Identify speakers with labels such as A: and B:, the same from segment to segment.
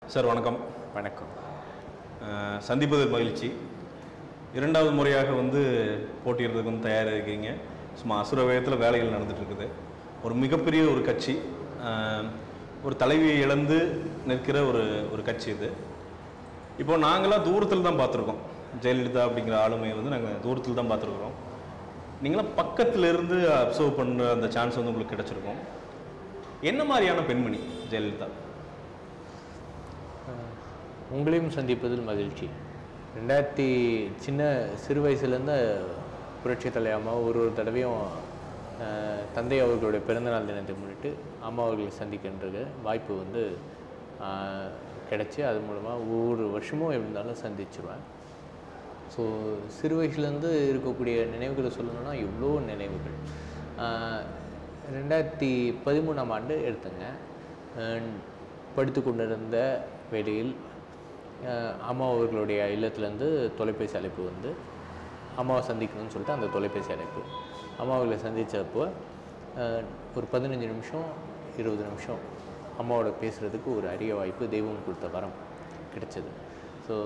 A: Sir வணக்கம்
B: வணக்கம்
A: அஹ், சந்திப்பதில் மகிழ்ச்சி இரண்டாவது முறையாக வந்து போட்டியிடுறதுக்கு வந்து தயாராக இருக்கீங்க சும்மா அசுர வேகத்தில் வேலைகள் நடந்துட்டு இருக்குது ஒரு மிகப்பெரிய ஒரு கட்சி அஹ், ஒரு தலைவியை இழந்து நிற்கிற ஒரு ஒரு கட்சி இது இப்போ நாங்களாம் தூரத்தில் தான் பார்த்துருக்கோம் ஜெயலலிதா அப்படிங்கிற ஆளுமையை வந்து நாங்கள் தூரத்தில் தான் பார்த்துருக்குறோம் நீங்களாம் பக்கத்துல இருந்து அப்சர்வ் பண்ணுற அந்த சான்ஸ் வந்து உங்களுக்கு கிடைச்சிருக்கும் என்ன மாதிரியான பெண்மணி ஜெயலலிதா
B: உங்களையும் சந்திப்பதில் மகிழ்ச்சி ரெண்டாயிரத்தி சின்ன சிறு வயசுலேருந்து புரட்சி தலையாமா ஒரு ஒரு தடவையும் அஹ், தந்தை அவர்களுடைய பிறந்தநாள் தினத்தை முன்னிட்டு அம்மா அவர்களை சந்திக்கின்ற வாய்ப்பு வந்து அஹ், கிடைச்சி அது மூலமாக ஒவ்வொரு வருஷமும் எப்படி இருந்தாலும் சந்திச்சிருவேன் ஸோ சிறு வயசுலேருந்து இருக்கக்கூடிய நினைவுகளை சொல்லணும்னா எவ்வளோ நினைவுகள் ஆஹ் ரெண்டாயிரத்தி பதிமூணாம் ஆண்டு எடுத்தேங்க அஹ் படித்து கொண்டிருந்த வேளையில் ஆஹ் அம்மா அவர்களுடைய இல்லத்துலேருந்து தொலைபேசி அழைப்பு வந்து அம்மாவை சந்திக்கணும்னு சொல்லிட்டு அந்த தொலைபேசி அழைப்பு அம்மா அவர்களை சந்தித்தப்போ ஒரு பதினஞ்சு நிமிஷம் இருபது நிமிஷம் அம்மாவோட பேசுகிறதுக்கு ஒரு அரிய வாய்ப்பு தெய்வம் கொடுத்த வரம் கிடைச்சது ஸோ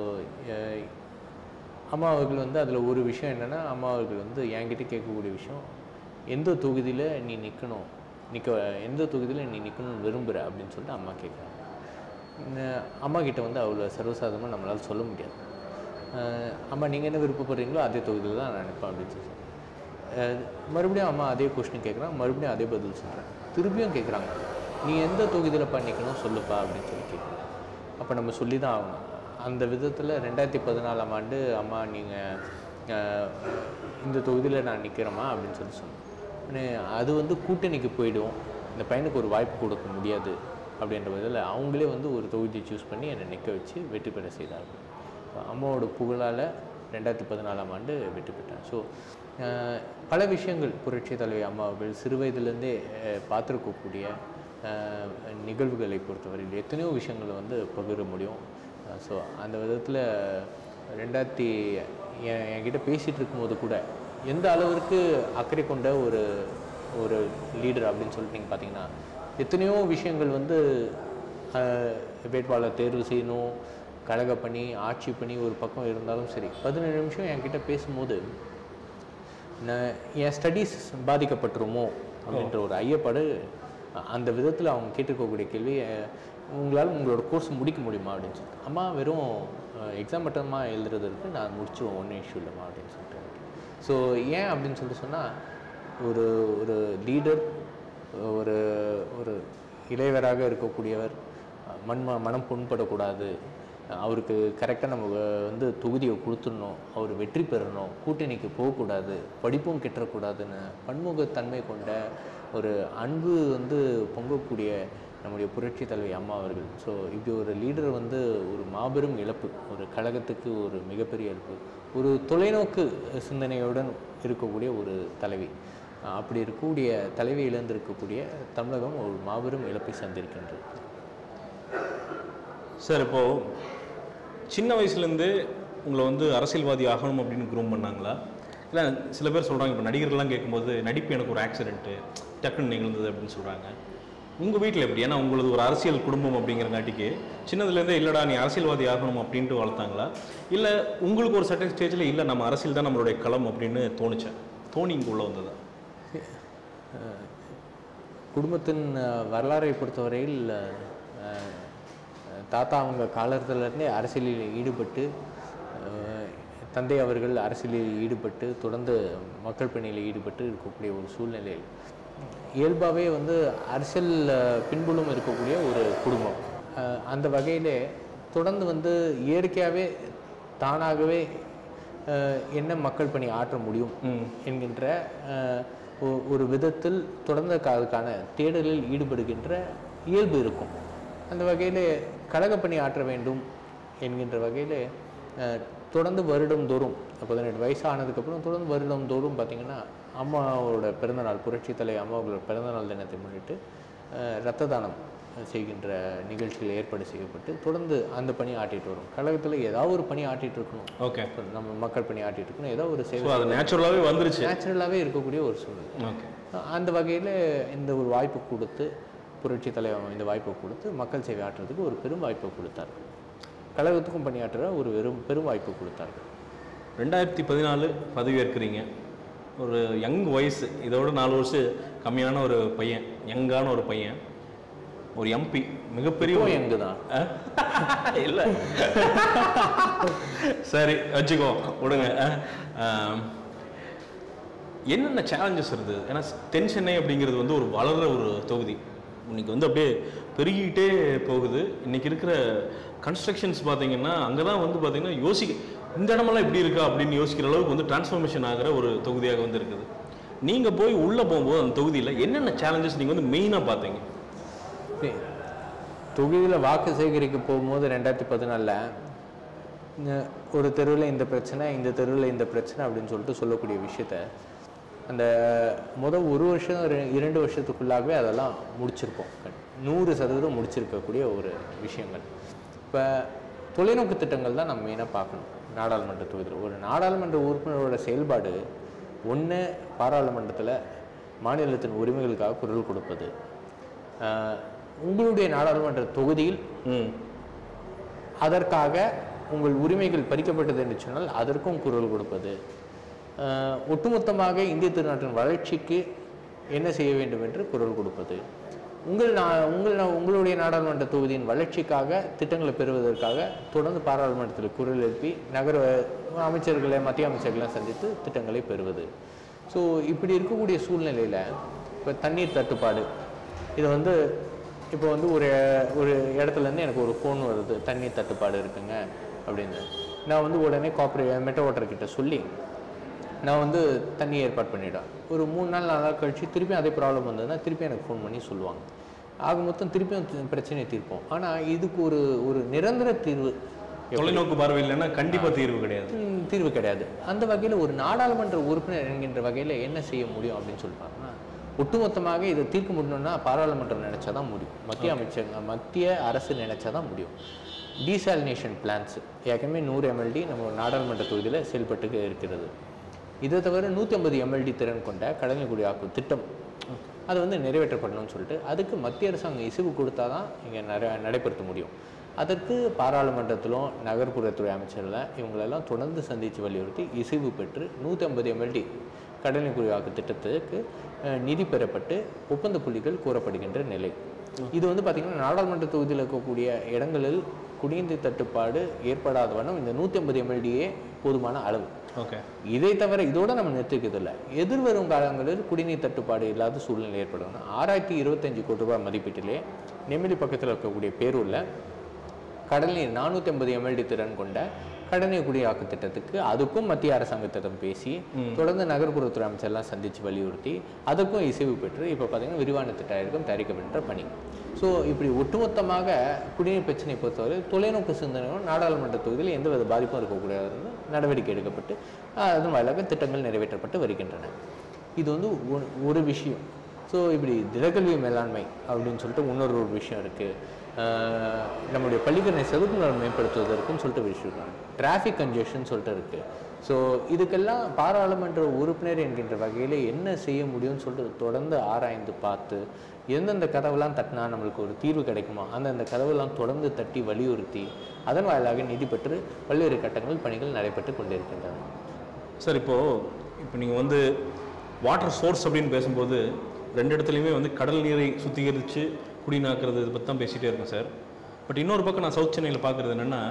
B: அம்மா அவர்கள் வந்து அதில் ஒரு விஷயம் என்னென்னா அம்மா அவர்கள் வந்து என்கிட்ட கேட்கக்கூடிய விஷயம் எந்த தொகுதியில் நீ நிற்கணும் நிற்க எந்த தொகுதியில் நீ நிற்கணும்னு விரும்புகிற அப்படின்னு சொல்லிட்டு அம்மா கேட்குறாங்க ந- அம்மா கிட்ட வந்து அவ்வளோ சர்வசாதாரணமாக நம்மளால் சொல்ல முடியாது அஹ் அம்மா நீங்கள் என்ன விருப்பப்படுறீங்களோ அதே தொகுதியில் தான் நான் நினைப்பேன் அப்படின்னு சொல்லி அஹ் மறுபடியும் அம்மா அதே கொஸ்டின் கேட்குறாங்க மறுபடியும் அதே பதில் சொல்கிறேன் திருப்பியும் கேட்குறாங்க நீ எந்த தொகுதியில் பண்ணிக்கணும் சொல்லுப்பா அப்படின்னு சொல்லி கேட்குறாங்க அப்போ நம்ம சொல்லி தான் ஆகணும் அந்த விதத்தில் ரெண்டாயிரத்தி பதினாலாம் ஆண்டு அம்மா நீங்கள் இந்த தொகுதியில் நான் நிற்கிறேம்மா அப்படின்னு சொல்லி சொன்னேன் உடனே அது வந்து கூட்டணிக்கு போயிடும் இந்த பையனுக்கு ஒரு வாய்ப்பு கொடுக்க முடியாது அப்படின்ற விதத்தில் அவங்களே வந்து ஒரு தொகுதியை சூஸ் பண்ணி என்னை நிற்க வச்சு வெற்றி பெற செய்தார்கள் அம்மாவோட புகழால் ரெண்டாயிரத்தி பதினாலாம் ஆண்டு வெற்றி பெற்றேன் ஸோ பல விஷயங்கள் புரட்சி தலைவி அம்மா அவர்கள் சிறு வயதிலேருந்தே அஹ், பார்த்திருக்கக்கூடிய அஹ், நிகழ்வுகளை பொறுத்தவரையில் எத்தனையோ விஷயங்களை வந்து பகிர முடியும் ஸோ அந்த விதத்தில் ரெண்டாயிரத்தி என் என்கிட்ட பேசிகிட்டு இருக்கும்போது கூட எந்த அளவிற்கு அக்கறை கொண்ட ஒரு ஒரு லீடர் அப்படின்னு சொல்லிட்டு நீங்கள் பார்த்தீங்கன்னா எத்தனையோ விஷயங்கள் வந்து அஹ், வேட்பாளர் தேர்வு செய்யணும் கழக பணி ஆட்சி பணி ஒரு பக்கம் இருந்தாலும் சரி பதினேழு நிமிஷம் என்கிட்ட பேசும்போது நான் என் ஸ்டடீஸ் பாதிக்கப்பட்டுருமோ அப்படின்ற ஒரு ஐயப்பாடு அ- அந்த விதத்தில் அவங்க கேட்டிருக்கக்கூடிய கேள்வி அஹ், உங்களால் உங்களோட கோர்ஸ் முடிக்க முடியுமா அப்படின்னு சொல்லிட்டு அம்மா வெறும் எக்ஸாம் மட்டுமா எழுதுறதுக்கு நான் முடிச்சிருவோம் ஒன்றும் இஷ்யூ இல்லைம்மா அப்படின்னு சொல்லிட்டு ஸோ ஏன் அப்படின்னு சொல்லிட்டு சொன்னால் ஒரு ஒரு லீடர் ஒரு ஒரு இளையவராக இருக்கக்கூடியவர் அஹ், மண் ம- மனம் புண்படக்கூடாது அவருக்கு கரெக்டாக நம்ம வ- வந்து தொகுதியை கொடுத்துடணும் அவர் வெற்றி பெறணும் கூட்டணிக்கு போகக்கூடாது படிப்பும் கெட்டக்கூடாதுன்னு பன்முகத்தன்மை கொண்ட ஒரு அன்பு வந்து பொங்கக்கூடிய நம்முடைய புரட்சி தலைவி அம்மா அவர்கள் ஸோ இப்படி ஒரு லீடர் வந்து ஒரு மாபெரும் இழப்பு ஒரு கழகத்துக்கு ஒரு மிகப்பெரிய இழப்பு ஒரு தொலைநோக்கு சிந்தனையுடன் இருக்கக்கூடிய ஒரு தலைவி அஹ் அப்படி இருக்கக்கூடிய தலைவி இழந்திருக்கக்கூடிய தமிழகம் ஒரு மாபெரும் இழப்பை சந்திருக்கின்றது
A: சார் இப்போது சின்ன வயசுலேருந்து உங்களை வந்து அரசியல்வாதி ஆகணும் அப்படின்னு குரூம் பண்ணாங்களா இல்லை சில பேர் சொல்கிறாங்க இப்போ நடிகர்கள்லாம் கேட்கும்போது நடிப்பு எனக்கு ஒரு ஆக்சிடென்ட்டு டக்குன்னு நிகழ்ந்தது அப்படின்னு சொல்கிறாங்க உங்கள் வீட்டில் எப்படி ஏன்னா உங்களது ஒரு அரசியல் குடும்பம் அப்படிங்கிறங்காட்டிக்கு சின்னதுலேருந்தே இல்லைடா நீ அரசியல்வாதி ஆகணும் அப்படின்ட்டு வளர்த்தாங்களா இல்லை உங்களுக்கு ஒரு சர்டன் ஸ்டேஜில் இல்லை நம்ம அரசியல் தான் நம்மளுடைய களம் அப்படின்னு தோணுச்சேன் தோணி இங்கே உள்ள வந்ததா
B: அஹ் குடும்பத்தின் அஹ், வரலாறை பொறுத்தவரையில் அஹ், தாத்தா அவங்க காலத்திலிருந்தே அரசியலில் ஈடுபட்டு அஹ், தந்தை அவர்கள் அரசியலில் ஈடுபட்டு தொடர்ந்து மக்கள் பணியில் ஈடுபட்டு இருக்கக்கூடிய ஒரு சூழ்நிலையில் இயல்பாகவே வந்து அரசியல் அஹ், பின்புலம் இருக்கக்கூடிய ஒரு குடும்பம் அஹ், அந்த வகையிலே தொடர்ந்து வந்து இயற்கையாகவே தானாகவே அஹ், என்ன மக்கள் பணி ஆற்ற முடியும் என்கின்ற அஹ், ஒ- ஒரு விதத்தில் தொடர்ந்த அதுக்கான தேடலில் ஈடுபடுகின்ற இயல்பு இருக்கும் அந்த வகையில் கழகப் பணி ஆற்ற வேண்டும் என்கின்ற வகையில் தொடர்ந்து வருடந்தோறும் பதினெட்டு வயசு ஆனதுக்கப்புறம் தொடர்ந்து வருடந்தோறும் பார்த்திங்கன்னா அம்மாவோட பிறந்தநாள் புரட்சி தலை அம்மாவோட பிறந்தநாள் தினத்தை முன்னிட்டு அஹ், இரத்த தானம் செய்கின்ற நிகழ்ச்சிகள் ஏற்பாடு செய்யப்பட்டு தொடர்ந்து அந்த பணி ஆட்டிட்டு வரும் கழகத்தில் ஏதாவது ஒரு பணி ஆட்டிட்டு இருக்கணும்
A: ஓகே
B: நம்ம மக்கள் பணி ஆட்டிட்டு இருக்கணும் ஏதாவது ஒரு
A: ஸோ
B: சேவை
A: அது நேச்சுரலாகவே வந்துருச்சு
B: நேச்சுரலாகவே இருக்கக்கூடிய ஒரு சூழ்நிலை
A: ஓகே
B: அந்த வகையில் இந்த ஒரு வாய்ப்பு கொடுத்து புரட்சி தலைவர் இந்த வாய்ப்பை கொடுத்து மக்கள் சேவை ஆற்றுறதுக்கு ஒரு பெரும் வாய்ப்பை கொடுத்தார் கழகத்துக்கும் பணியாற்ற ஒரு வெறும் பெரும் வாய்ப்பு கொடுத்தார்கள்
A: ரெண்டாயிரத்தி பதினாலு பதவியேற்கிறீங்க ஒரு யங் வயசு இதோட நாலு வருஷம் கம்மியான ஒரு பையன் யங்கான ஒரு பையன் ஒரு எம்பி மிகப்பெரிய
B: இப்போ
A: ஒரு-
B: எங்கு தான்
A: அஹ்? இல்ல சரி வச்சுக்கோ விடுங்க அஹ். ஆம். என்னென்ன சேலஞ்சஸ் இருந்தது ஏன்னா தென் சென்னை அப்படிங்கிறது வந்து ஒரு வளர்ற ஒரு தொகுதி இன்னைக்கு வந்து அப்படியே பெருகிக்கிட்டே போகுது இன்னைக்கு இருக்கிற கன்ஸ்ட்ரக்ஷன்ஸ் பார்த்தீங்கன்னா அங்கே தான் வந்து பார்த்தீங்கன்னா யோசிக்க இந்த இடமெல்லாம் இப்படி இருக்கா அப்படின்னு யோசிக்கிற அளவுக்கு வந்து டிரான்ஸ்ஃபர்மேஷன் ஆகிற ஒரு தொகுதியாக வந்து இருக்குது நீங்கள் போய் உள்ளே போகும்போது அந்த தொகுதியில் என்னென்ன சேலஞ்சஸ் நீங்கள் வந்து மெயினாக பார்த்தீங்க
B: தொகுதியில் வாக்கு சேகரிக்க போகும்போது ரெண்டாயிரத்தி பதினாலில் ஒரு தெருவில் இந்த பிரச்சனை இந்த தெருவில் இந்த பிரச்சனை அப்படின்னு சொல்லிட்டு சொல்லக்கூடிய விஷயத்த அந்த முதல் ஒரு வருஷம் ரெ- இரண்டு வருஷத்துக்குள்ளாகவே அதெல்லாம் முடிச்சிருப்போம் நூறு சதவீதம் முடிச்சிருக்கக்கூடிய ஒரு விஷயங்கள் இப்போ தொலைநோக்கு திட்டங்கள் தான் நம்ம மெயினாக பார்க்கணும் நாடாளுமன்ற தொகுதியில் ஒரு நாடாளுமன்ற உறுப்பினரோட செயல்பாடு ஒன்று பாராளுமன்றத்தில் மாநிலத்தின் உரிமைகளுக்காக குரல் கொடுப்பது ஆஹ் உங்களுடைய நாடாளுமன்ற தொகுதியில்
A: ம்
B: அதற்காக உங்கள் உரிமைகள் பறிக்கப்பட்டது என்று சொன்னால் அதற்கும் குரல் கொடுப்பது ஆஹ் ஒட்டுமொத்தமாக இந்திய திருநாட்டின் வளர்ச்சிக்கு என்ன செய்ய வேண்டும் என்று குரல் கொடுப்பது உங்கள் நா உங்கள் நா- உங்களுடைய நாடாளுமன்ற தொகுதியின் வளர்ச்சிக்காக திட்டங்களை பெறுவதற்காக தொடர்ந்து பாராளுமன்றத்தில் குரல் எழுப்பி நகர அமைச்சர்களை மத்திய அமைச்சர்களை சந்தித்து திட்டங்களை பெறுவது ஸோ இப்படி இருக்கக்கூடிய சூழ்நிலையில் இப்போ தண்ணீர் தட்டுப்பாடு இது வந்து இப்போ வந்து ஒரு ஒரு இடத்துலேருந்து எனக்கு ஒரு ஃபோன் வருது தண்ணீர் தட்டுப்பாடு இருக்குங்க அப்படின்னு நான் வந்து உடனே காப்பரே மெட்டோ வாட்டர் கிட்ட சொல்லி நான் வந்து தண்ணி ஏற்பாடு பண்ணிவிடுவேன் ஒரு மூணு நாள் நாலு நாள் கழிச்சு திருப்பி அதே ப்ராப்ளம் வந்ததுன்னா திருப்பி எனக்கு ஃபோன் பண்ணி சொல்லுவாங்க ஆக மொத்தம் திருப்பியும் தி- பிரச்சனையை தீர்ப்போம் ஆனால் இதுக்கு ஒரு ஒரு நிரந்தர தீர்வு
A: தொலைநோக்கு பார்வை இல்லைன்னா கண்டிப்பாக தீர்வு கிடையாது
B: ம், தீர்வு கிடையாது அந்த வகையில் ஒரு நாடாளுமன்ற உறுப்பினர் என்கின்ற வகையில் என்ன செய்ய முடியும் அப்படின்னு சொல்லிட்டாங்கன்னா ஒட்டுமொத்தமாக இதை தீர்க்க முடியணும்னா பாராளுமன்றம் நினைச்சா தான் முடியும் மத்திய அமைச்சர் மத்திய அரசு நினைச்சா தான் முடியும் டீசாலினேஷன் பிளான்ஸ் ஏற்கனவே நூறு எம்எல்டி நம்ம நாடாளுமன்ற தொகுதியில் செயல்பட்டு இருக்கிறது இதை தவிர நூற்றி ஐம்பது எம்எல்டி திறன் கொண்ட கடலைக்குடி ஆக்கும் திட்டம் அது வந்து நிறைவேற்றப்படணும்னு சொல்லிட்டு அதுக்கு மத்திய அரசாங்கம் இசைவு கொடுத்தா தான் இங்கே நட நடைபெறுத்த முடியும் அதற்கு பாராளுமன்றத்திலும் நகர்ப்புறத்துறை அமைச்சரில் இவங்களெல்லாம் தொடர்ந்து சந்தித்து வலியுறுத்தி இசைவு பெற்று நூற்றி ஐம்பது எம்எல்டி கடலின் குறிவாக்கு திட்டத்துக்கு அஹ், நிதி பெறப்பட்டு ஒப்பந்த புள்ளிகள் கூறப்படுகின்ற நிலை இது வந்து பார்த்திங்கன்னா நாடாளுமன்ற தொகுதியில் இருக்கக்கூடிய இடங்களில் குடிநீர் தட்டுப்பாடு ஏற்படாத வண்ணம் இந்த நூற்றி ஐம்பது எம்எல்டியே போதுமான அளவு
A: ஓகே
B: இதை தவிர இதோட நம்ம நிறுத்திக்கிறதில்ல எதிர்வரும் காலங்களில் குடிநீர் தட்டுப்பாடு இல்லாத சூழ்நிலை ஏற்படும் ஆறாயிரத்தி இருபத்தஞ்சு கோடி ரூபாய் மதிப்பீட்டிலே நெமிலி பக்கத்தில் இருக்கக்கூடிய பேரூரில் கடல் நீர் நானூற்றி ஐம்பது எம்எல்டி திறன் கொண்ட கடல்நீர் குடியாக்கு திட்டத்துக்கு அதுக்கும் மத்திய அரசாங்கத்திடம் பேசி தொடர்ந்து நகர்ப்புறத்துறை அமைச்சர்லாம் சந்தித்து வலியுறுத்தி அதற்கும் இசைவு பெற்று இப்போ பார்த்தீங்கன்னா விரிவான திட்டம் தயாரிக்கப்படுகின்ற பணி ஸோ இப்படி ஒட்டுமொத்தமாக குடிநீர் பிரச்சனை பொறுத்தவரை தொலைநோக்கு சிந்தனையும் நாடாளுமன்ற தொகுதியில் எந்தவித பாதிப்பும் இருக்கக்கூடாதுன்னு நடவடிக்கை எடுக்கப்பட்டு ஆஹ், அதன் வாயிலாக திட்டங்கள் நிறைவேற்றப்பட்டு வருகின்றன இது வந்து ஒரு- ஒரு விஷயம் ஸோ இப்படி திடக்கல்வி மேலாண்மை அப்படின்னு சொல்லிட்டு இன்னொரு ஒரு விஷயம் இருக்குது நம்முடைய பள்ளிக்கரணை சதுப்பு நிலம் மேம்படுத்துவதற்குன்னு சொல்லிட்டு ஒரு விஷயம் இருக்காங்க டிராஃபிக் கன்ஜெஷன் சொல்லிட்டு இருக்குது ஸோ இதுக்கெல்லாம் பாராளுமன்ற உறுப்பினர் என்கின்ற வகையில் என்ன செய்ய முடியும்னு சொல்லிட்டு தொடர்ந்து ஆராய்ந்து பார்த்து எந்தெந்த கதவெல்லாம் தட்டினா நம்மளுக்கு ஒரு தீர்வு கிடைக்குமோ அந்தந்த கதவெல்லாம் தொடர்ந்து தட்டி வலியுறுத்தி அதன் வாயிலாக நிதி பெற்று பல்வேறு கட்டங்களில் பணிகள் நடைபெற்று கொண்டிருக்கின்றன
A: சார் இப்போது இப்போ நீங்கள் வந்து வாட்டர் சோர்ஸ் அப்படின்னு பேசும்போது ரெண்டு இடத்துலையுமே வந்து கடல் நீரை சுத்திகரித்து குடிநாக்குறது இதை பற்றி தான் பேசிகிட்டே இருக்கேன் சார் பட் இன்னொரு பக்கம் நான் சவுத் சென்னையில் பார்க்குறது என்னென்னா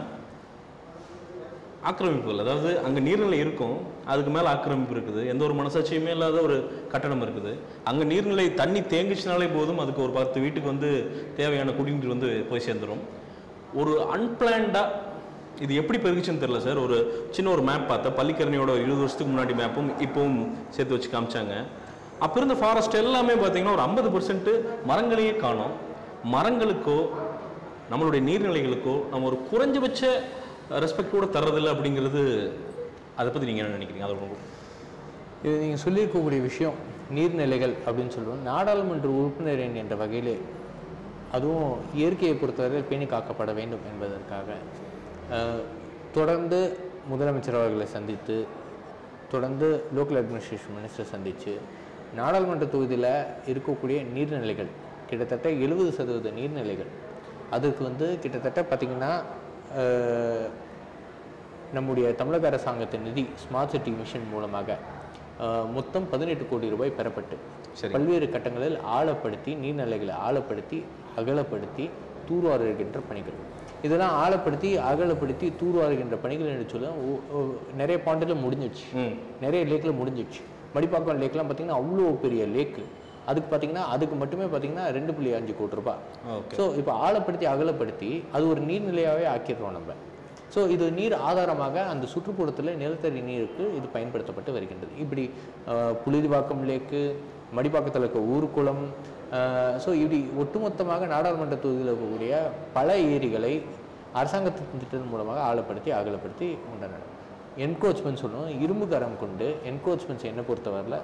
A: ஆக்கிரமிப்புகள் அதாவது அங்கே நீர்நிலை இருக்கும் அதுக்கு மேலே ஆக்கிரமிப்பு இருக்குது எந்த ஒரு மனசாட்சியுமே இல்லாத ஒரு கட்டடம் இருக்குது அங்கே நீர்நிலை தண்ணி தேங்கிச்சுனாலே போதும் அதுக்கு ஒரு பத்து வீட்டுக்கு வந்து தேவையான குடிநீர் வந்து போய் சேர்ந்துடும் ஒரு அன்பிளான்டாக இது எப்படி பெருகுச்சுன்னு தெரியல சார் ஒரு சின்ன ஒரு மேப் பார்த்தேன் பள்ளிக்கரணையோட ஒரு இருபது வருஷத்துக்கு முன்னாடி மேப்பும் இப்போவும் சேர்த்து வச்சு காமிச்சாங்க அப்போ இருந்த ஃபாரஸ்ட் எல்லாமே பார்த்தீங்கன்னா ஒரு ஐம்பது பர்சன்ட் மரங்களையே காணோம் மரங்களுக்கோ நம்மளுடைய நீர்நிலைகளுக்கோ நம்ம ஒரு குறைஞ்சபட்ச ரெஸ்பெக்ட் கூட தர்றதில்லை அப்படிங்கிறது அதை பற்றி நீங்கள் என்ன நினைக்கிறீங்க அது ரொம்ப
B: இது நீங்கள் சொல்லியிருக்கக்கூடிய விஷயம் நீர்நிலைகள் அப்படின்னு சொல்லுவோம் நாடாளுமன்ற உறுப்பினர் எண் என்ற வகையிலே அதுவும் இயற்கையை பொறுத்தவரை பேணி காக்கப்பட வேண்டும் என்பதற்காக அஹ், தொடர்ந்து முதலமைச்சர் அவர்களை சந்தித்து தொடர்ந்து லோக்கல் அட்மினிஸ்ட்ரேஷன் மினிஸ்டர் சந்தித்து நாடாளுமன்ற தொகுதியில் இருக்கக்கூடிய நீர்நிலைகள் கிட்டத்தட்ட எழுபது சதவீத நீர்நிலைகள் அதுக்கு வந்து கிட்டத்தட்ட பார்த்திங்கன்னா அஹ், நம்முடைய தமிழக அரசாங்கத்தின் நிதி ஸ்மார்ட் சிட்டி மிஷன் மூலமாக அஹ், மொத்தம் பதினெட்டு கோடி ரூபாய் பெறப்பட்டு
A: சரி.
B: பல்வேறு கட்டங்களில் ஆழப்படுத்தி நீர்நிலைகளை ஆழப்படுத்தி அகலப்படுத்தி தூர்வாருகின்ற பணிகள் இதெல்லாம் ஆழப்படுத்தி அகலப்படுத்தி தூர்வாருகின்ற பணிகள் என்று சொல்ல ஒ- ஒ- நிறைய பாண்டில் முடிஞ்சிடுச்சு
A: ம்
B: நிறைய லேக்கில் முடிஞ்சிடுச்சு மடிப்பாக்கம் லேக்லாம் பார்த்தீங்கன்னா அவ்வளோ பெரிய லேக்கு அதுக்கு பார்த்தீங்கன்னா அதுக்கு மட்டுமே பார்த்தீங்கன்னா ரெண்டு புள்ளி அஞ்சு கோடி ரூபாய்
A: ஓகே
B: ஸோ இப்போ ஆழப்படுத்தி அகலப்படுத்தி அது ஒரு நீர்நிலையாகவே ஆக்கிடுறோம் நம்ம ஸோ இது நீர் ஆதாரமாக அந்த சுற்றுப்புறத்தில் நிலத்தடி நீருக்கு இது பயன்படுத்தப்பட்டு வருகின்றது இப்படி அஹ், புழுதிவாக்கம் லேக்கு மடிப்பாக்கத்தில் இருக்க ஊர்குளம் ஸோ இப்படி ஒட்டுமொத்தமாக நாடாளுமன்ற தொகுதியில் இருக்கக்கூடிய பல ஏரிகளை அரசாங்கத்தின் திட்டத்தின் மூலமாக ஆழப்படுத்தி அகலப்படுத்தி உண்டன என்கோச்மெண்ட் சொல்லுவோம் இரும்பு கரம் கொண்டு என்கோச்மெண்ட்ஸ் என்னை பொறுத்தவரையில்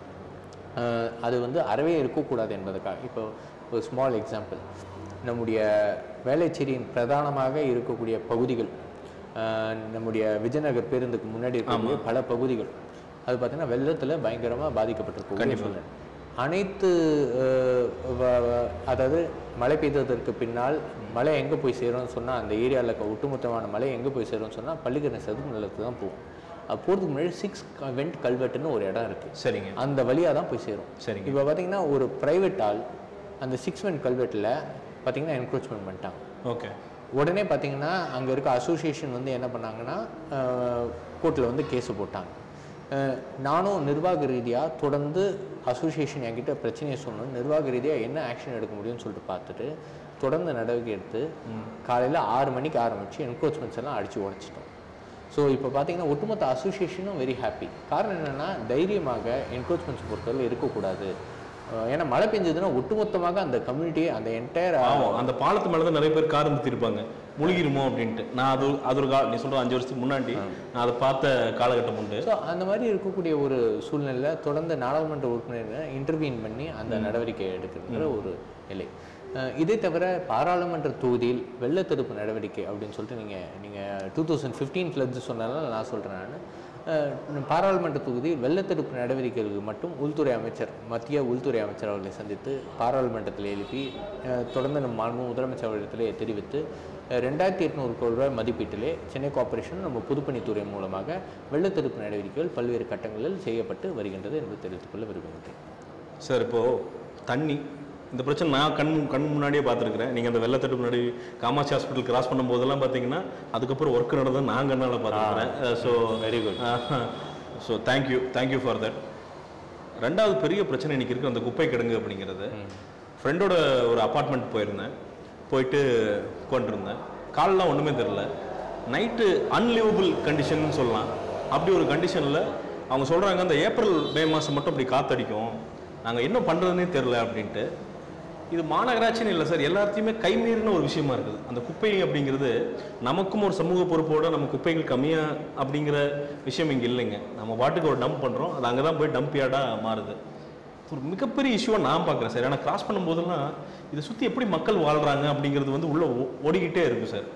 B: அஹ் அது வந்து அறவே இருக்கக்கூடாது என்பதற்காக இப்போ ஒரு ஸ்மால் எக்ஸாம்பிள் நம்முடைய வேலைச்சேரியின் பிரதானமாக இருக்கக்கூடிய பகுதிகள் அஹ் நம்முடைய விஜயநகர் பேருந்துக்கு முன்னாடி இருக்கக்கூடிய பல பகுதிகள் அது பார்த்தீங்கன்னா வெள்ளத்தில் பயங்கரமாக பாதிக்கப்பட்டிருக்கும் சூழ்நிலை அனைத்து அஹ், வ- வ- அதாவது மழை பெய்ததற்கு பின்னால் மழை எங்கே போய் சேரும்னு சொன்னால் அந்த ஏரியாவில் இருக்க ஒட்டுமொத்தமான மழை எங்கே போய் சேரும்னு சொன்னால் பள்ளிக்கரணை சதுப்பு நிலத்துக்கு தான் போகும் அது போகிறதுக்கு முன்னாடி சிக்ஸ் வெண்ட் கல்வெட்டுன்னு ஒரு இடம் இருக்குது
A: சரிங்க
B: அந்த வழியாக தான் போய் சேரும்
A: சரிங்க
B: இப்போ பார்த்தீங்கன்னா ஒரு ப்ரைவேட் ஆள் அந்த சிக்ஸ் வெண்ட் கல்வெட்டில் பார்த்தீங்கன்னா என்க்ரோச்மெண்ட் பண்ணிட்டாங்க
A: ஓகே
B: உடனே பார்த்தீங்கன்னா அங்கே இருக்க அசோசியேஷன் வந்து என்ன பண்ணாங்கன்னா கோர்ட்டில் வந்து கேஸு போட்டாங்க அஹ், நானும் நிர்வாக ரீதியாக தொடர்ந்து அசோசியேஷன் என்கிட்ட பிரச்சனையை சொன்னோம் நிர்வாக ரீதியாக என்ன ஆக்ஷன் எடுக்க முடியும்னு சொல்லிட்டு பார்த்துட்டு தொடர்ந்து நடவடிக்கை எடுத்து காலையில் ஆறு மணிக்கு ஆரம்பித்து என்க்ரோச்மெண்ட்ஸ் எல்லாம் அடித்து உடச்சிட்டோம் ஸோ இப்போ பார்த்தீங்கன்னா ஒட்டுமொத்த அசோசியேஷனும் வெரி ஹாப்பி காரணம் என்னென்னா தைரியமாக என்க்ரோச்மெண்ட்ஸ் பொறுத்தவரை இருக்கக்கூடாது அஹ், ஏன்னா மழை பெஞ்சதுன்னா ஒட்டுமொத்தமாக அந்த கம்யூனிட்டியே அந்த என்டையர்
A: ஆமாம் அந்த பாலத்து மேலே தான் நிறைய பேர் கார் நிறுத்திருப்பாங்க முழுகிருமோ அப்படின்ட்டு நான் அது அது ஒரு கால நீ சொல்ற அஞ்சு வருஷத்துக்கு முன்னாடி நான் அதை பார்த்த காலகட்டம் உண்டு
B: ஸோ அந்த மாதிரி இருக்கக்கூடிய ஒரு சூழ்நிலையில் தொடர்ந்து நாடாளுமன்ற உறுப்பினர் இன்டர்வியூன் பண்ணி அந்த நடவடிக்கை எடுக்கிற ஒரு நிலை அஹ் இதை தவிர பாராளுமன்ற தொகுதியில் வெள்ள தடுப்பு நடவடிக்கை அப்படின்னு சொல்லிட்டு நீங்கள் நீங்கள் டூ தௌசண்ட் ஃபிஃப்டீன் ஃப்ளட்ஸ் சொன்னதால நான் சொல்கிறேன் நான் பாராளுமன்ற தொகுதியில் வெள்ளத்தடுப்பு நடவடிக்கைகளுக்கு மட்டும் உள்துறை அமைச்சர் மத்திய உள்துறை அமைச்சர் அவர்களை சந்தித்து பாராளுமன்றத்தில் எழுப்பி அஹ், தொடர்ந்து நம் மாண்பு முதலமைச்சர் அவரிடத்திலே தெரிவித்து அஹ், ரெண்டாயிரத்தி எட்நூறு கோடி ரூபாய் மதிப்பீட்டிலே சென்னை கார்ப்பரேஷன் நம்ம பொதுப்பணித்துறை மூலமாக வெள்ளத்தடுப்பு நடவடிக்கைகள் பல்வேறு கட்டங்களில் செய்யப்பட்டு வருகின்றது என்று தெரிவித்துக் கொள்ள விரும்புகின்றேன்
A: சார் இப்போ தண்ணி இந்த பிரச்சனை நான் கண் கண் முன்னாடியே பார்த்துருக்குறேன் நீங்கள் அந்த வெள்ளத்தடுப்பு முன்னாடி காமாட்சி ஹாஸ்பிட்டல் கிராஸ் பண்ணும்போதெல்லாம் பார்த்தீங்கன்னா அதுக்கப்புறம் ஒர்க் நடந்தது நான் கண்ணால் பார்த்துருக்குறேன் so
B: very good
A: so thank you thank you for that ரெண்டாவது பெரிய பிரச்சனை இன்னைக்கு இருக்கிற அந்த குப்பை கிடங்கு அப்படிங்கிறது ஃப்ரெண்டோட ஒரு அப்பார்ட்மெண்ட் போயிருந்தேன் போயிட்டு உட்காந்துருந்தேன் காலெலாம் ஒன்றுமே தெரில நைட்டு அன்லிவபிள் கண்டிஷன் சொல்லலாம் அப்படி ஒரு கண்டிஷனில் அவங்க சொல்கிறாங்க அந்த ஏப்ரல் மே மாதம் மட்டும் அப்படி காத்தடிக்கும் நாங்கள் என்ன பண்ணுறதுனே தெரில அப்படின்ட்டு இது மாநகராட்சின்னு இல்லை சார் எல்லாத்தையுமே கைமீறின ஒரு விஷயமா இருக்குது அந்த குப்பை அப்படிங்கிறது நமக்கும் ஒரு சமூக பொறுப்போட நம்ம குப்பைகள் கம்மியாக அப்படிங்கிற விஷயம் இங்கே இல்லைங்க நம்ம பாட்டுக்கு ஒரு டம்ப் பண்ணுறோம் அது அங்கே தான் போய் டம்ப் யார்டாக மாறுது ஒரு மிகப்பெரிய இஷ்யூவாக நான் பார்க்குறேன் சார் ஏன்னா கிராஸ் பண்ணும்போதெல்லாம் இதை சுற்றி எப்படி மக்கள் வாழ்கிறாங்க அப்படிங்கிறது வந்து உள்ளே ஓ- ஓடிக்கிட்டே இருக்கு சார்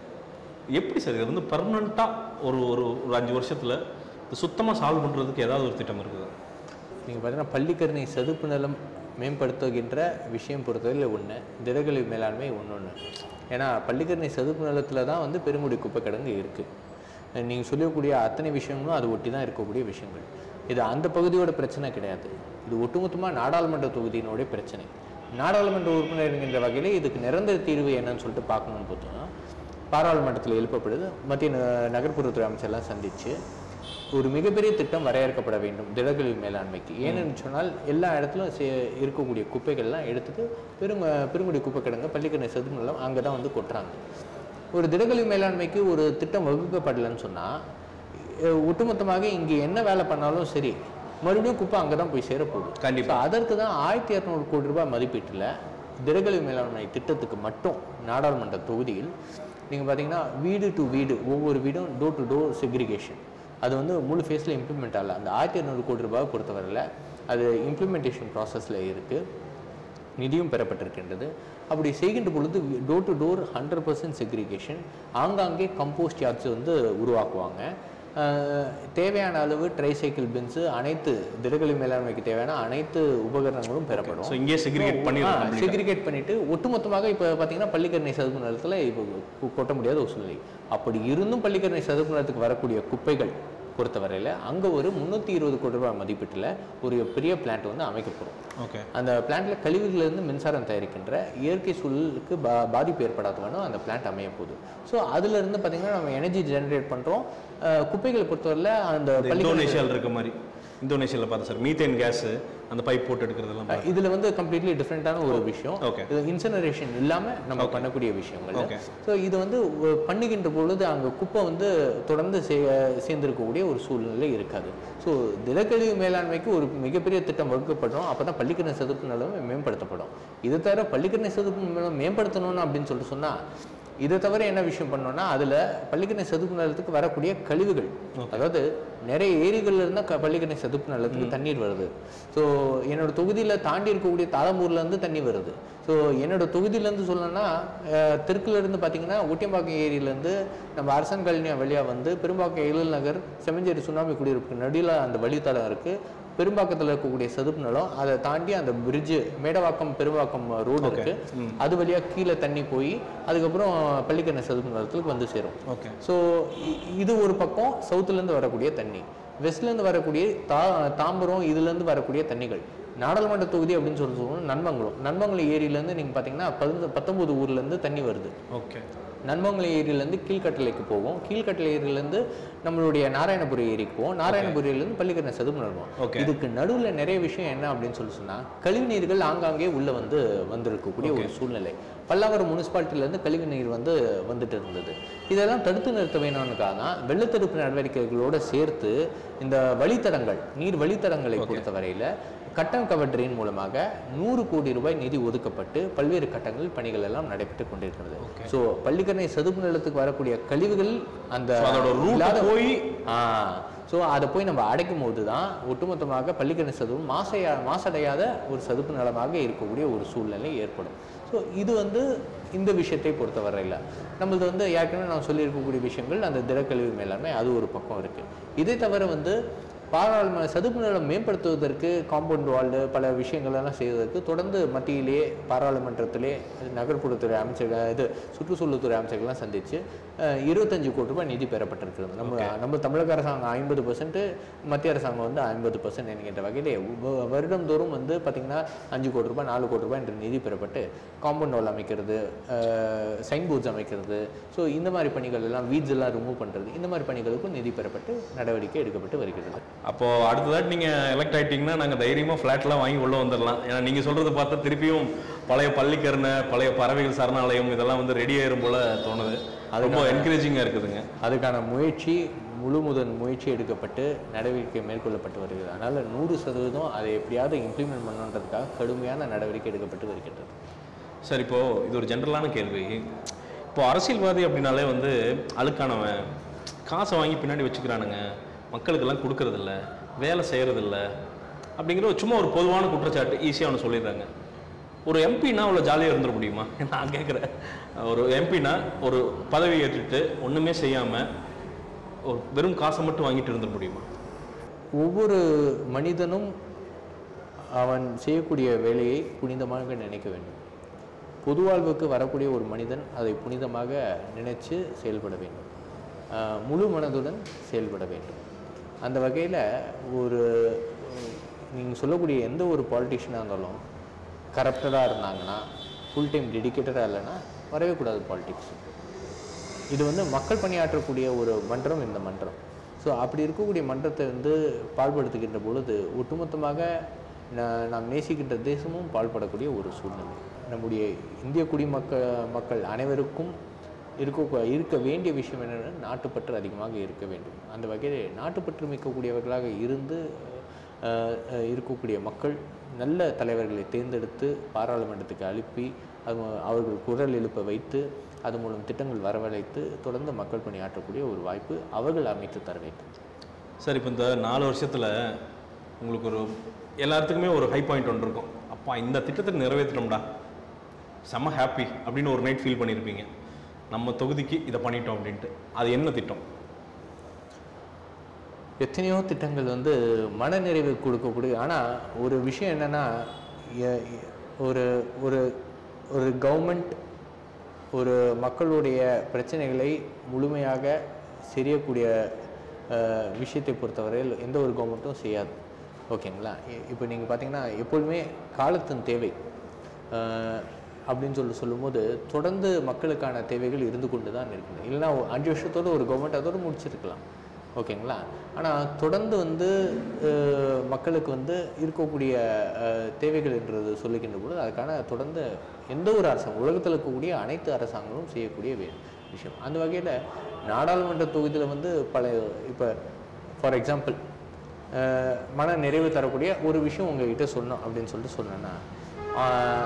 A: எப்படி சார் இது வந்து பர்மனண்ட்டாக ஒரு ஒரு ஒரு அஞ்சு வருஷத்தில் இது சுத்தமாக சால்வ் பண்ணுறதுக்கு ஏதாவது ஒரு திட்டம் இருக்குது
B: நீங்கள் பார்த்தீங்கன்னா பள்ளிக்கரணை சதுப்பு நிலம் மேம்படுத்துகின்ற விஷயம் பொறுத்தவரையில் ஒன்று திடக்கழிவு மேலாண்மை ஒன்று ஒன்று ஏன்னா பள்ளிக்கரணை சதுப்பு நிலத்தில் தான் வந்து பெருங்குடி குப்பை கிடங்கு இருக்குது நீங்கள் சொல்லக்கூடிய அத்தனை விஷயங்களும் அது ஒட்டி தான் இருக்கக்கூடிய விஷயங்கள் இது அந்த பகுதியோட பிரச்சனை கிடையாது இது ஒட்டுமொத்தமாக நாடாளுமன்ற தொகுதியினுடைய பிரச்சனை நாடாளுமன்ற உறுப்பினர் என்கின்ற வகையில் இதுக்கு நிரந்தர தீர்வு என்னன்னு சொல்லிட்டு பார்க்கணும்னு பார்த்தோம்னா பாராளுமன்றத்தில் எழுப்பப்படுது மத்திய ந- நகர்ப்புறத்துறை அமைச்சர்லாம் சந்திச்சு ஒரு மிகப்பெரிய திட்டம் வரையறுக்கப்பட வேண்டும் திடக்கழிவு மேலாண்மைக்கு ஏன்னு சொன்னால் எல்லா இடத்துலையும் சே- இருக்கக்கூடிய குப்பைகள்லாம் எடுத்துட்டு பெருங்க பெருங்குடி குப்பை கிடங்க பள்ளிக்கரணை சதுப்பு நிலம் அங்கே தான் வந்து கொட்டுறாங்க ஒரு திடக்கழிவு மேலாண்மைக்கு ஒரு திட்டம் வகுக்கப்படலைன்னு சொன்னால் ஒட்டுமொத்தமாக இங்கே என்ன வேலை பண்ணாலும் சரி மறுபடியும் குப்பை அங்கே தான் போய் சேரப்போகுது
A: கண்டிப்பா.
B: So, அதற்கு தான் ஆயிரத்தி இரநூறு கோடி ரூபாய் மதிப்பீட்டில் திடக்கழிவு மேலாண்மை திட்டத்துக்கு மட்டும் நாடாளுமன்ற தொகுதியில் நீங்கள் பார்த்தீங்கன்னா வீடு டு வீடு ஒவ்வொரு வீடும் டோர் டு டோர் செக்ரிகேஷன் அது வந்து முழு ஃபேஸில் இம்ப்ளிமெண்ட் ஆகல அந்த ஆயிரத்தி இரநூறு கோடி ரூபாய் பொறுத்தவரையில் அது இம்ப்ளிமெண்டேஷன் ப்ராசஸில் இருக்குது நிதியும் பெறப்பட்டிருக்கின்றது அப்படி செய்கின்ற பொழுது door to door hundred percent segregation ஆங்காங்கே கம்போஸ்ட் யார்ட்ஸ் வந்து உருவாக்குவாங்க அஹ், தேவையான அளவு ட்ரைசைக்கிள் பின்ஸு அனைத்து திடக்கழிவு மேலாண்மைக்கு தேவையான அனைத்து உபகரணங்களும் பெறப்படும்
A: ஸோ இங்கேயே செக்ரிகேட் பண்ணிடுறோம் complete ஆ.
B: செக்ரிகேட் பண்ணிட்டு ஒட்டுமொத்தமாக இப்போ பார்த்தீங்கன்னா பள்ளிக்கரணை சதுப்பு நிலத்தில் இப்போ கு- கொட்ட முடியாத ஒரு சூழ்நிலை அப்படி இருந்தும் பள்ளிக்கரணை சதுப்பு நிலத்துக்கு வரக்கூடிய குப்பைகள் பொறுத்தவரையில் அங்கே ஒரு முந்நூற்றி இருபது கோடி ரூபாய் மதிப்பீட்டில் ஒரு பெரிய பிளான்ட் வந்து அமைக்கப்படும்
A: ஓகே
B: அந்த பிளான்ட்ல கழிவுகளிலிருந்து மின்சாரம் தயாரிக்கின்ற இயற்கை சூழலுக்கு பா பாதிப்பு ஏற்படாத வேணும் அந்த பிளான்ட் அமைய போகுது ஸோ அதுலேருந்து பார்த்தீங்கன்னா நம்ம எனர்ஜி ஜெனரேட் பண்ணுறோம் குப்பைகளை பொறுத்தவரையில் அந்த பள்ளி
A: இந்தோனேஷியாவில் இருக்க மாதிரி இந்தோனேஷியாவில் பார்த்தேன் சார் மீத்தேன் கேஸ் அந்த பைப் போட்டு எடுக்கிறதெல்லாம் பாருங்க.
B: இதுல வந்து கம்ப்ளீட்லி டிஃப்ரெண்ட்டான ஒரு விஷயம்
A: Okay.
B: இது இன்சனரேஷன் இல்லாம நம்ம பண்ணக்கூடிய விஷயங்கள்
A: Okay.
B: ஸோ இது வந்து ஒ- பண்ணுகின்ற பொழுது அங்க குப்பை வந்து தொடர்ந்து சே சேர்ந்திருக்கக்கூடிய ஒரு சூழ்நிலை இருக்காது ஸோ திடக்கழிவு மேலாண்மைக்கு ஒரு மிகப்பெரிய திட்டம் வகுக்கப்படும் அப்போ தான் பள்ளிக்கரணை சதுப்பு நிலமே மேம்படுத்தப்படும் இது தவிர பள்ளிக்கரணை சதுப்பு நிலம் மேம்படுத்தணும்னு அப்படின்னு சொல்லிட்டு சொன்னா இதை தவிர என்ன விஷயம் பண்ணோம்னா அதுல பள்ளிக்கரணை சதுப்பு நிலத்துக்கு வரக்கூடிய கழிவுகள் அதாவது நிறைய ஏரிகள்ல இருந்தா க- பள்ளிக்கரணை சதுப்பு நிலத்துக்கு தண்ணீர் வருது ஸோ என்னோட தொகுதியில தாண்டி இருக்கக்கூடிய தாளம்பூர்ல இருந்து தண்ணி வருது ஸோ என்னோட தொகுதியில இருந்து சொல்லணும்னா அஹ், தெற்குல இருந்து பாத்தீங்கன்னா ஊட்டியம்பாக்கம் ஏரியில இருந்து நம்ம அரசன் கல்னியா வழியா வந்து பெரும்பாக்கம் எழில் நகர் செம்மஞ்சேரி சுனாமி குடியிருப்புக்கு நடுவில் அந்த வழித்தடம் இருக்கு பெரும்பாக்கத்தில் இருக்கக்கூடிய சதுப்பு நிலம் அதை தாண்டி அந்த பிரிட்ஜு மேடவாக்கம் பெரும்பாக்கம் ரோடு இருக்கு அது வழியா கீழே தண்ணி போய் அதுக்கப்புறம் பள்ளிக்கரணை சதுப்பு நிலத்துக்கு வந்து சேரும்
A: ஓகே
B: ஸோ இது ஒரு பக்கம் சவுத்துலேருந்து வரக்கூடிய தண்ணி வெஸ்ட்லேருந்து வரக்கூடிய தா தாம்பரம் இதுலேருந்து வரக்கூடிய தண்ணிகள் நாடாளுமன்ற தொகுதி அப்படின்னு சொல்லி சொல்லுவோம் நன்மங்கலம் நன்மங்கலம் ஏரியிலேருந்து நீங்கள் பார்த்தீங்கன்னா பதினொன்று பத்தொம்பது ஊர்லேருந்து தண்ணி வருது
A: ஓகே
B: நன்மங்கலம் ஏரியிலேருந்து கீழ்கட்டளைக்கு போவோம் கீழ்கட்டளை ஏரியிலேருந்து நம்மளுடைய நாராயணபுரி ஏரிக்கு போவோம் நாராயணபுரியிலேருந்து பள்ளிக்கரணை சதுப்பு நிலம்
A: Okay.
B: இதுக்கு நடுவில் நிறைய விஷயம் என்ன அப்படின்னு சொல்லி சொன்னால் கழிவு நீர்கள் ஆங்காங்கே உள்ள வந்து வந்திருக்கக்கூடிய ஒரு சூழ்நிலை பல்லாவரம் முனிசிபாலிட்டியிலேருந்து கழிவு நீர் வந்து வந்துட்டு இருந்தது இதெல்லாம் தடுத்து நிறுத்த வேணும்னுக்காக தான் வெள்ளத்தடுப்பு நடவடிக்கைகளோட சேர்த்து இந்த வழித்தடங்கள் நீர் வழித்தடங்களை பொறுத்தவரையில் கட்டம் கவர் ட்ரெயின் மூலமாக நூறு கோடி ரூபாய் நிதி ஒதுக்கப்பட்டு பல்வேறு கட்டங்களில் பணிகள் எல்லாம் நடைபெற்று கொண்டிருக்கிறது ஸோ பள்ளிக்கரணை சதுப்பு நிலத்துக்கு வரக்கூடிய கழிவுகள் அந்த
A: So, அதோட route
B: இல்லாத-
A: போய்
B: ஆ ஸோ அதை போய் நம்ம அடைக்கும் போது தான் ஒட்டுமொத்தமாக பள்ளிக்கரணை சதுப்பு மாசையா மாசடையாத ஒரு சதுப்பு நிலமாக இருக்கக்கூடிய ஒரு சூழ்நிலை ஏற்படும் ஸோ இது வந்து இந்த விஷயத்தை பொறுத்தவரையில் நம்மளது வந்து ஏற்கனவே நான் சொல்லியிருக்கக்கூடிய விஷயங்கள் அந்த திடக்கழிவு மேலாண்மை அது ஒரு பக்கம் இருக்குது இதை தவிர வந்து பாராளுமன்ற சதுப்பு நிலம் மேம்படுத்துவதற்கு காம்பவுண்ட் வால்டு பல விஷயங்கள் எல்லாம் செய்வதற்கு தொடர்ந்து மத்தியிலேயே பாராளுமன்றத்திலே நகர்ப்புறத்துறை அமைச்சர்கள் இது சுற்றுச்சூழல்துறை அமைச்சர்கள்லாம் சந்திச்சு அஹ், இருபத்தஞ்சு கோடி ரூபாய் நிதி பெறப்பட்டிருக்கிறது நம்ம நம்ம தமிழக அரசாங்கம் ஐம்பது பர்சன்ட் மத்திய அரசாங்கம் வந்து ஐம்பது பர்சன்ட் என்கின்ற வகையிலே வ- வருடந்தோறும் வந்து பார்த்திங்கன்னா அஞ்சு கோடி ரூபாய் நாலு கோடி ரூபாய் என்ற நிதி பெறப்பட்டு காம்பவுண்ட் வால் அமைக்கிறது சைன் போர்ட்ஸ் அமைக்கிறது ஸோ இந்த மாதிரி பணிகள் எல்லாம் வீட்ஸ் எல்லாம் ரிமூவ் பண்ணுறது இந்த மாதிரி பணிகளுக்கும் நிதி பெறப்பட்டு நடவடிக்கை எடுக்கப்பட்டு வருகிறது
A: அப்போ அடுத்ததாட்டி நீங்க எலெக்ட் ஆயிட்டீங்கன்னா நாங்க தைரியமா ஃபிளாட்லாம் வாங்கி உள்ள வந்துடலாம் ஏன்னா நீங்க சொல்றது பார்த்தா திருப்பியும் பழைய பள்ளிக்கரணை பழைய பறவைகள் சரணாலயம் இதெல்லாம் வந்து ரெடி ஆயிரும் போல தோணுது அது ரொம்ப என்கரேஜிங்கா இருக்குதுங்க
B: அதுக்கான முயற்சி முழு முதன் முயற்சி எடுக்கப்பட்டு நடவடிக்கை மேற்கொள்ளப்பட்டு வருகிறது அதனால் நூறு சதவீதம் அதை எப்படியாவது இம்ப்ளிமெண்ட் பண்ணணுன்றதுக்காக கடுமையான நடவடிக்கை எடுக்கப்பட்டு வருகின்றது
A: சார் இப்போ இது ஒரு ஜென்ரலான கேள்வி இப்போ அரசியல்வாதி அப்படின்னாலே வந்து அழுக்கானவன் காசை வாங்கி பின்னாடி வச்சுக்கிறானுங்க மக்களுக்கெல்லாம் கொடுக்கறதில்ல வேலை செய்யறதில்ல அப்படிங்கிற ஒரு சும்மா ஒரு பொதுவான குற்றச்சாட்டு ஈஸியாக ஒன்று சொல்லிடுறாங்க ஒரு எம்பினா அவ்வளோ ஜாலியாக இருந்துட முடியுமா நான் கேட்குறேன் ஒரு எம்பினா ஒரு பதவி ஏற்றுட்டு ஒன்றுமே செய்யாமல் ஒரு வெறும் காசை மட்டும் வாங்கிட்டு இருந்துட முடியுமா
B: ஒவ்வொரு மனிதனும் அவன் செய்யக்கூடிய வேலையை புனிதமாக நினைக்க வேண்டும் பொது வாழ்வுக்கு வரக்கூடிய ஒரு மனிதன் அதை புனிதமாக நினைச்சு செயல்பட வேண்டும் ஆஹ் முழு மனதுடன் செயல்பட வேண்டும் அந்த வகையில் ஒரு நீங்கள் சொல்லக்கூடிய எந்த ஒரு பாலிட்டிஷியனாக இருந்தாலும் கரப்டடாக இருந்தாங்கன்னா ஃபுல் டைம் டெடிக்கேட்டடாக இல்லைன்னா வரவே கூடாது பாலிடிக்ஸ் இது வந்து மக்கள் பணியாற்றக்கூடிய ஒரு மன்றம் இந்த மன்றம் ஸோ அப்படி இருக்கக்கூடிய மன்றத்தை வந்து பால்படுத்துகின்ற பொழுது ஒட்டுமொத்தமாக நா- நாம் நேசிக்கின்ற தேசமும் பால்படக்கூடிய ஒரு சூழ்நிலை நம்முடைய இந்திய குடிமக்க மக்கள் அனைவருக்கும் இருக்க இருக்க வேண்டிய விஷயம் என்னென்னா நாட்டுப்பற்று அதிகமாக இருக்க வேண்டும் அந்த வகையில் நாட்டுப்பற்று மிக்கக்கூடியவர்களாக இருந்து அஹ், அஹ், இருக்கக்கூடிய மக்கள் நல்ல தலைவர்களை தேர்ந்தெடுத்து பாராளுமன்றத்துக்கு அனுப்பி அது அவர்கள் குரல் எழுப்ப வைத்து அது மூலம் திட்டங்கள் வரவழைத்து தொடர்ந்து மக்கள் பணியாற்றக்கூடிய ஒரு வாய்ப்பு அவர்கள் அமைத்து தர வேண்டும்
A: சார் இப்போ இந்த நாலு வருஷத்தில் உங்களுக்கு ஒரு எல்லாத்துக்குமே ஒரு ஹை பாயிண்ட் ஒன்று இருக்கும் அப்பா இந்த திட்டத்தை நிறைவேற்றிட்டோம்டா செம்ம ஹாப்பி அப்படின்னு ஒரு நைட் ஃபீல் பண்ணியிருப்பீங்க நம்ம தொகுதிக்கு இதை பண்ணிட்டோம் அப்படின்ட்டு அது என்ன திட்டம்
B: எத்தனையோ திட்டங்கள் வந்து மனநிறைவு கொடுக்கக்கூடிய ஆனால் ஒரு விஷயம் என்னென்னா ஒரு ஒரு ஒரு கவர்மெண்ட் ஒரு மக்களுடைய பிரச்சனைகளை முழுமையாக செய்யக்கூடிய அஹ், விஷயத்தை பொறுத்தவரையில் எந்த ஒரு கவர்மெண்ட்டும் செய்யாது ஓகேங்களா இ- இப்போ நீங்கள் பார்த்தீங்கன்னா எப்பொழுதுமே காலத்தின் தேவை அஹ், அப்படின்னு சொல்லி சொல்லும்போது தொடர்ந்து மக்களுக்கான தேவைகள் இருந்து கொண்டு தான் இருக்குது இல்லைன்னா ஒ- அஞ்சு வருஷத்தோட ஒரு கவர்மெண்ட் அதோடு முடிச்சிருக்கலாம் ஓகேங்களா ஆனால் தொடர்ந்து வந்து அஹ், மக்களுக்கு வந்து இருக்கக்கூடிய அஹ், தேவைகள் என்றது சொல்லுகின்ற பொழுது அதுக்கான தொடர்ந்து எந்த ஒரு அரசாங்கம் உலகத்தில் இருக்கக்கூடிய அனைத்து அரசாங்கங்களும் செய்யக்கூடிய வே- விஷயம் அந்த வகையில் நாடாளுமன்ற தொகுதியில் வந்து பல இப்போ ஃபார் எக்ஸாம்பிள் மன நிறைவு தரக்கூடிய ஒரு விஷயம் உங்ககிட்ட சொன்னோம் அப்படின்னு சொல்லிட்டு சொன்னேன்னா ஆஹ்,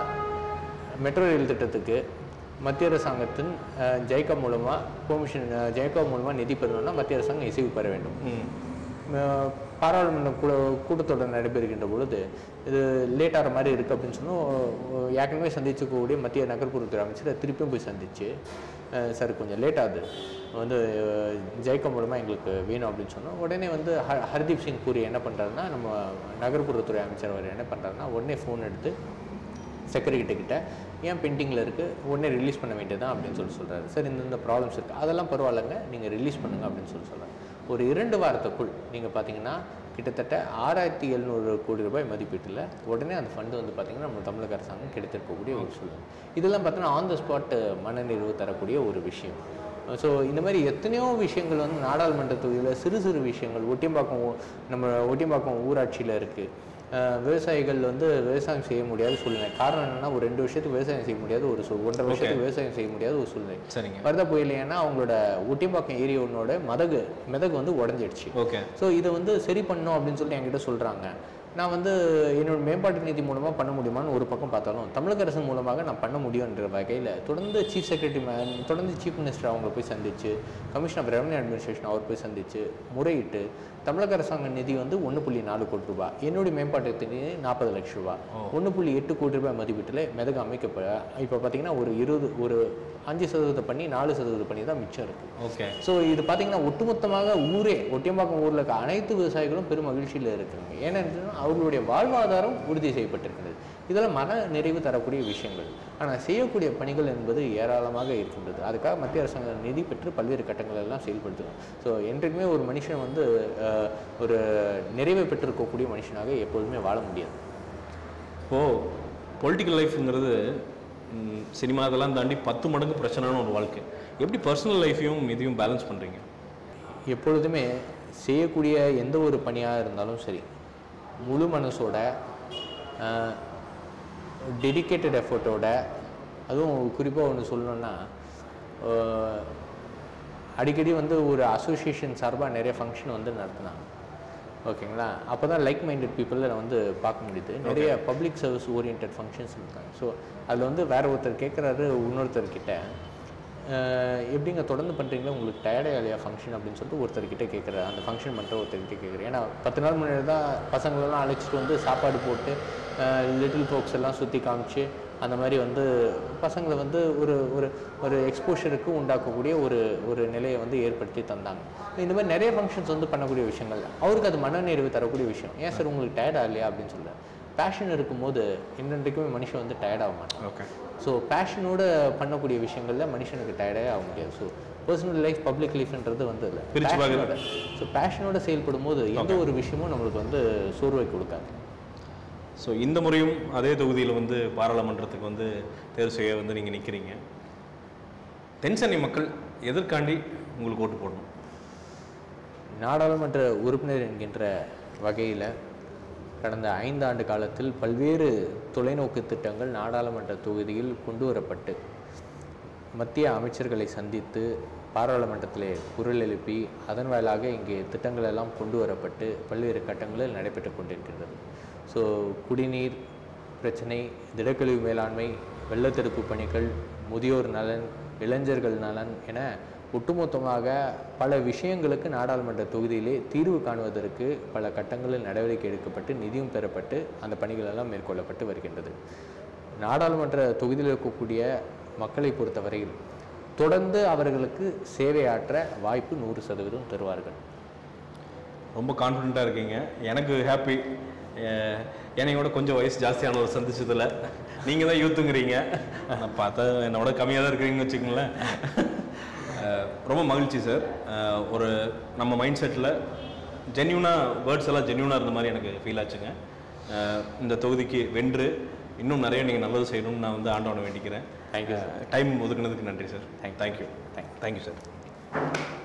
B: மெட்ரோ ரயில் திட்டத்துக்கு மத்திய அரசாங்கத்தின் அஹ், ஜைகா மூலமாக பெர்மிஷன் ஜைகா மூலமாக நிதி பெறணும்னா மத்திய அரசாங்கம் இசைவு பெற வேண்டும்
A: ம்
B: அஹ் பாராளுமன்ற கூட கூட்டத்தொடர் நடைபெறுகின்ற பொழுது இது லேட் ஆகிற மாதிரி இருக்குது அப்படின்னு சொன்னால் ஏற்கனவே சந்திச்சுக்கக்கூடிய மத்திய நகர்ப்புறத்துறை அமைச்சரை திருப்பியும் போய் சந்திச்சு அஹ் சார் கொஞ்சம் லேட் ஆகுது வந்து அஹ், ஜெயக்க மூலமாக எங்களுக்கு வேணும் அப்படின்னு சொன்னோம் உடனே வந்து ஹ ஹர்தீப் சிங் பூரி என்ன பண்ணுறாருன்னா நம்ம நகர்ப்புறத்துறை அமைச்சர் அவர் என்ன பண்ணுறாருன்னா உடனே ஃபோன் எடுத்து செக்ரட்டரி கிட்ட ஏன் பெண்டிங்கில் இருக்குது உடனே ரிலீஸ் பண்ண வேண்டியதான் அப்படின்னு சொல்லி சொல்கிறாரு சார் இந்த இந்த ப்ராப்ளம்ஸ் இருக்குது அதெல்லாம் பரவாயில்லைங்க நீங்கள் ரிலீஸ் பண்ணுங்க அப்படின்னு சொல்லி சொல்கிறாங்க ஒரு இரண்டு வாரத்துக்குள் நீங்கள் பார்த்தீங்கன்னா கிட்டத்தட்ட ஆறாயிரத்தி எழுநூறு கோடி ரூபாய் மதிப்பீட்டில் உடனே அந்த ஃபண்டு வந்து பார்த்தீங்கன்னா நம்ம தமிழக அரசாங்கம் கிடைத்திருக்கக்கூடிய ஒரு சூழ்நிலை இதெல்லாம் பார்த்தீங்கன்னா ஆன் த ஸ்பாட் மனநிறைவு தரக்கூடிய ஒரு விஷயம் ஸோ இந்த மாதிரி எத்தனையோ விஷயங்கள் வந்து நாடாளுமன்ற தொகுதியில் சிறு சிறு விஷயங்கள் ஒட்டியம்பாக்கம் ஊ- நம்ம ஒட்டியம்பாக்கம் ஊராட்சியில் இருக்குது அஹ் விவசாயிகள் வந்து விவசாயம் செய்ய முடியாத சூழ்நிலை காரணம் என்னன்னா ஒரு ரெண்டு வருஷத்துக்கு விவசாயம் செய்ய முடியாத ஒரு சூழ் ஒன்றரை வருஷத்துக்கு விவசாயம் செய்ய முடியாத ஒரு சூழ்நிலை
A: சரிங்க
B: வரதா புயல் ஏன்னா அவங்களோட ஒட்டியம்பாக்கம் ஏரியாவோட மதகு மிதகு வந்து உடஞ்சிடுச்சு
A: ஓகே
B: ஸோ இதை வந்து சரி பண்ணணும் அப்படின்னு சொல்லிட்டு என்கிட்ட சொல்கிறாங்க நான் வந்து என்னோட மேம்பாட்டு நிதி மூலமாக பண்ண முடியுமான்னு ஒரு பக்கம் பார்த்தாலும் தமிழக அரசு மூலமாக நான் பண்ண முடியுன்ற வகையில் தொடர்ந்து சீஃப் செக்ரட்டரி தொடர்ந்து சீஃப் மினிஸ்டர் அவங்கள போய் சந்திச்சு கமிஷன் ஆஃப் ரெவன்யூ அட்மினிஸ்ட்ரேஷன் அவர் போய் சந்திச்சு முறையிட்டு தமிழக அரசாங்க நிதி வந்து ஒன்று புள்ளி நாலு கோடி ரூபாய் என்னுடைய மேம்பாட்டு நிதி நாற்பது லட்சம் ரூபாய் ஒன்று புள்ளி எட்டு கோடி ரூபாய் மதிப்பீட்டில் மெதகு அமைக்கப்பட இப்போ பார்த்தீங்கன்னா ஒரு இருபது ஒரு அஞ்சு சதவீதம் பண்ணி நாலு சதவீதம் பண்ணி தான் மிச்சம் இருக்குது
A: ஓகே
B: ஸோ இது பார்த்தீங்கன்னா ஒட்டுமொத்தமாக ஊரே ஒட்டியம்பாக்கம் ஊரில் இருக்க அனைத்து விவசாயிகளும் பெரும் மகிழ்ச்சியில் இருக்கிறாங்க ஏனென்றால் அவர்களுடைய வாழ்வாதாரம் உறுதி செய்யப்பட்டிருக்கிறது இதெல்லாம் மன நிறைவு தரக்கூடிய விஷயங்கள் ஆனால் செய்யக்கூடிய பணிகள் என்பது ஏராளமாக இருக்கின்றது அதுக்காக மத்திய அரசாங்கம் நிதி பெற்று பல்வேறு கட்டங்கள் எல்லாம் செயல்படுத்தணும் ஸோ என்றைக்குமே ஒரு மனுஷன் வந்து அஹ், ஒரு நிறைவை பெற்றிருக்கக்கூடிய மனுஷனாக எப்பொழுதுமே வாழ முடியாது
A: இப்போது பொலிட்டிக்கல் லைஃப்ங்கிறது சினிமா இதெல்லாம் தாண்டி பத்து மடங்கு பிரச்சனையான ஒரு வாழ்க்கை எப்படி பர்சனல் லைஃப்பையும் இதையும் பேலன்ஸ் பண்ணுறீங்க
B: எப்பொழுதுமே செய்யக்கூடிய எந்த ஒரு பணியாக இருந்தாலும் சரி முழு மனசோட டெடிக்கேட்டட் எஃபர்ட்டோட அதுவும் குறிப்பாக ஒன்று சொல்லணுன்னா அஹ், அடிக்கடி வந்து ஒரு அசோசியேஷன் சார்பாக நிறைய ஃபங்க்ஷன் வந்து நடத்தினாங்க ஓகேங்களா அப்போ தான் லைக் மைண்டட் பீப்புளில் வந்து பார்க்க முடியுது நிறைய பப்ளிக் சர்வீஸ் ஓரியன்ட் ஃபங்க்ஷன்ஸ் இருக்காங்க ஸோ அதில் வந்து வேற ஒருத்தர் கேட்குறாரு இன்னொருத்தர்கிட்ட அஹ், எப்படிங்க தொடர்ந்து பண்ணுறீங்களா உங்களுக்கு டயர்டே இல்லையா ஃபங்க்ஷன் அப்படின்னு சொல்லிட்டு ஒருத்தர்கிட்ட கேட்குறாரு அந்த ஃபங்க்ஷன் பண்ணுற ஒருத்தர்கிட்ட கேட்குறாரு ஏன்னா பத்து நாள் முன்னாடி தான் பசங்களெல்லாம் அழைச்சிட்டு வந்து சாப்பாடு போட்டு லிட்டில் ஃபோக்ஸ் எல்லாம் சுற்றி காமிச்சு அந்த மாதிரி வந்து பசங்களை வந்து ஒரு ஒரு ஒரு எக்ஸ்போஷருக்கு உண்டாக்கக்கூடிய ஒரு ஒரு நிலையை வந்து ஏற்படுத்தி தந்தாங்க இந்த மாதிரி நிறைய ஃபங்க்ஷன்ஸ் வந்து பண்ணக்கூடிய விஷயங்கள் அவருக்கு அது மனநிறைவு தரக்கூடிய விஷயம் ஏன் சார் உங்களுக்கு டயர்டா இல்லையா அப்படின்னு சொல்ல பேஷன் இருக்கும்போது என்னென்றைக்குமே மனுஷன் வந்து டயர்ட் ஆக மாட்டான்
A: ஓகே
B: ஸோ பேஷனோட பண்ணக்கூடிய விஷயங்கள்ல மனுஷனுக்கு டயர்டே ஆக முடியாது ஸோ பர்சனல் லைஃப் பப்ளிக் லைஃப்ன்றது வந்து இல்லை
A: பிரிச்சு பார்க்குறது.
B: ஸோ பேஷனோட செயல்படும் போது எந்த ஒரு விஷயமும் நம்மளுக்கு வந்து சோர்வை கொடுக்காது
A: ஸோ இந்த முறையும் அதே தொகுதியில் வந்து பாராளுமன்றத்துக்கு வந்து தேர்வு செய்ய வந்து நீங்கள் நிற்கிறீங்க தென்சென்னை மக்கள் எதற்காண்டி உங்களுக்கு ஓட்டு போடணும்
B: நாடாளுமன்ற உறுப்பினர் என்கின்ற வகையில் கடந்த ஐந்தாண்டு காலத்தில் பல்வேறு தொலைநோக்கு திட்டங்கள் நாடாளுமன்ற தொகுதியில் கொண்டு வரப்பட்டு மத்திய அமைச்சர்களை சந்தித்து பாராளுமன்றத்திலே குரல் எழுப்பி அதன் வாயிலாக இங்கே திட்டங்கள் எல்லாம் கொண்டு வரப்பட்டு பல்வேறு கட்டங்களில் நடைபெற்று கொண்டிருக்கின்றது ஸோ குடிநீர் பிரச்சனை திடக்கழிவு மேலாண்மை வெள்ளத்தடுப்பு பணிகள் முதியோர் நலன் இளைஞர்கள் நலன் என ஒட்டுமொத்தமாக பல விஷயங்களுக்கு நாடாளுமன்ற தொகுதியிலே தீர்வு காணுவதற்கு பல கட்டங்களில் நடவடிக்கை எடுக்கப்பட்டு நிதியும் பெறப்பட்டு அந்த பணிகள் எல்லாம் மேற்கொள்ளப்பட்டு வருகின்றது நாடாளுமன்ற தொகுதியில் இருக்கக்கூடிய மக்களை பொறுத்தவரையில் தொடர்ந்து அவர்களுக்கு சேவையாற்ற வாய்ப்பு நூறு சதவீதம் தருவார்கள்
A: ரொம்ப கான்ஃபிடென்ட்டாக இருக்கீங்க எனக்கு ஹாப்பி என்னையோட கொஞ்சம் வயசு ஜாஸ்தியானவர் சந்திச்சதில் நீங்கள் தான் யூத்துங்கிறீங்க நான் பார்த்தா என்னோட கம்மியாக தான் இருக்கிறீங்கன்னு வச்சுக்கோங்களேன் அஹ், ரொம்ப மகிழ்ச்சி சார் அஹ், ஒரு நம்ம மைண்ட் செட்டில் ஜென்யூனாக வேர்ட்ஸ் எல்லாம் ஜென்யூனாக இருந்த மாதிரி எனக்கு ஃபீல் ஆச்சுங்க அஹ், இந்த தொகுதிக்கு வென்று இன்னும் நிறைய நீங்கள் நல்லது செய்யணும்னு நான் வந்து ஆண்டவனை வேண்டிக்கிறேன்
B: Thank you,
A: டைம் ஒதுக்குனதுக்கு நன்றி sir
B: Thank you.
A: Thank you thank you sir